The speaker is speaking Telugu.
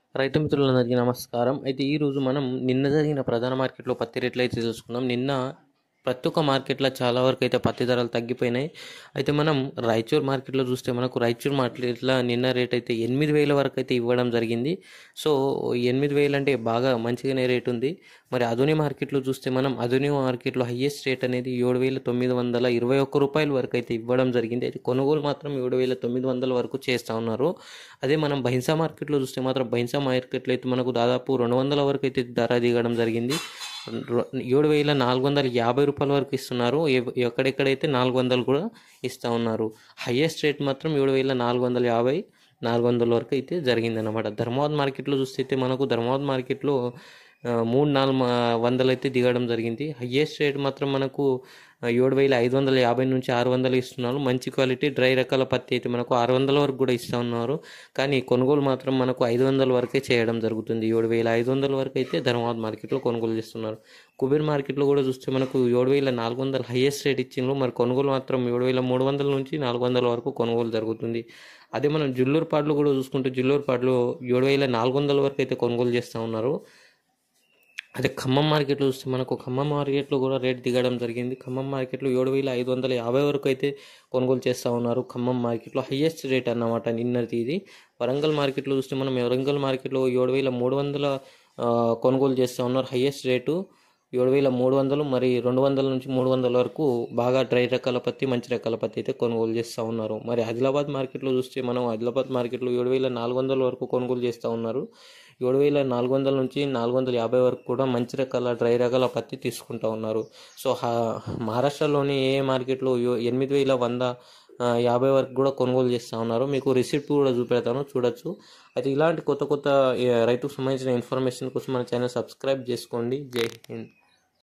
రైతు మిత్రులందరికీ నమస్కారం అయితే ఈరోజు మనం నిన్న జరిగిన ప్రధాన మార్కెట్లో పత్తి రేట్లు అయితే తెలుసుకుందాం నిన్న ప్రతి ఒక్క మార్కెట్లో చాలా వరకు అయితే పత్తి ధరలు తగ్గిపోయినాయి అయితే మనం రాయచూర్ మార్కెట్లో చూస్తే మనకు రాయచూర్ మార్కెట్లో నిన్న రేట్ అయితే ఎనిమిది వేల వరకు అయితే ఇవ్వడం జరిగింది సో ఎనిమిది వేలు అంటే బాగా మంచిగానే రేట్ ఉంది మరి అదోని మార్కెట్లో చూస్తే మనం అదోని మార్కెట్లో హయ్యెస్ట్ రేట్ అనేది ఏడు వేల తొమ్మిది వందల ఇరవై ఒక్క రూపాయల వరకు అయితే ఇవ్వడం జరిగింది అయితే కొనుగోలు మాత్రం ఏడు వేల తొమ్మిది వందల వరకు చేస్తూ ఉన్నారు అదే మనం బహింసా మార్కెట్లో చూస్తే మాత్రం బహింసా మార్కెట్లో అయితే మనకు దాదాపు రెండు వందల వరకు అయితే ధర దిగడం జరిగింది రొ- ఏడు వేల నాలుగు వందల యాభై రూపాయల వరకు ఇస్తున్నారు ఎవ- ఎక్కడెక్కడైతే నాలుగు వందలు కూడా ఇస్తూ ఉన్నారు హయ్యెస్ట్ రేట్ మాత్రం ఏడు వేల నాలుగు వందల యాభై నాలుగు వందల వరకు అయితే జరిగిందన్నమాట ధర్మాబాద్ మార్కెట్లో చూస్తే అయితే మనకు ధర్మాబాద్ మార్కెట్లో ఆ, మూడు నాలుగు మా- వందలు అయితే దిగడం జరిగింది హయ్యెస్ట్ రేట్ మాత్రం మనకు ఆ, ఏడు వేల ఐదు వందల యాభై నుంచి ఆరు వందలు ఇస్తున్నారు మంచి క్వాలిటీ డ్రై రకాల పత్తి అయితే మనకు ఆరు వందల వరకు కూడా ఇస్తూ ఉన్నారు కానీ కొనుగోలు మాత్రం మనకు ఐదు వందల వరకే చేయడం జరుగుతుంది ఏడు వేల ఐదు వందల వరకు అయితే ధర్మాబాద్ మార్కెట్లో కొనుగోలు చేస్తున్నారు కుబేర్ మార్కెట్లో కూడా చూస్తే మనకు ఏడు వేల నాలుగు వందల హైయెస్ట్ రేట్ ఇచ్చిండ్రు మరి కొనుగోలు మాత్రం ఏడు వేల మూడు వందల నుంచి నాలుగు వందల వరకు కొనుగోలు జరుగుతుంది అదే మనం జిల్లూరు పాటలు కూడా చూసుకుంటే జిల్లూరు పాటలు ఏడు వేల నాలుగు వందల వరకు అయితే కొనుగోలు చేస్తూ ఉన్నారు అదే ఖమ్మం మార్కెట్లో చూస్తే మనకు ఖమ్మం మార్కెట్లో కూడా రేట్ దిగడం జరిగింది ఖమ్మం మార్కెట్లో ఏడు వేల ఐదు వందల యాభై వరకు అయితే కొనుగోలు చేస్తూ ఉన్నారు ఖమ్మం మార్కెట్లో హయ్యెస్ట్ రేట్ అన్నమాట నిన్నటి ఇది వరంగల్ మార్కెట్లో చూస్తే మనం వరంగల్ మార్కెట్లో ఏడు వేల మూడు వందల ఆ, కొనుగోలు చేస్తూ ఉన్నారు హయ్యెస్ట్ రేటు ఏడు వేల మూడు వందలు మరి రెండు వందల నుంచి మూడు వందల వరకు బాగా డ్రై రకాల పత్తి మంచి రకాల పత్తి అయితే కొనుగోలు చేస్తూ ఉన్నారు మరి ఆదిలాబాద్ మార్కెట్లో చూస్తే మనం ఆదిలాబాద్ మార్కెట్లో ఏడు వేల నాలుగు వందల వరకు కొనుగోలు చేస్తూ ఉన్నారు ఏడు వేల నాలుగు వందల నుంచి నాలుగు వందల యాభై వరకు కూడా మంచి రకాల డ్రై రకాల పత్తి తీసుకుంటూ ఉన్నారు సో హా- మహారాష్ట్రలోని ఏ ఏ మార్కెట్లో యో- ఎనిమిది వేల వంద ఆ, యాభై వరకు కూడా కొనుగోలు చేస్తూ ఉన్నారు మీకు రిసిప్ట్ కూడా చూపెడతాను చూడొచ్చు అయితే ఇలాంటి కొత్త కొత్త ఏ, రైతుకు సంబంధించిన ఇన్ఫర్మేషన్ కోసం మన ఛానల్ సబ్స్క్రైబ్ చేసుకోండి జై హింద్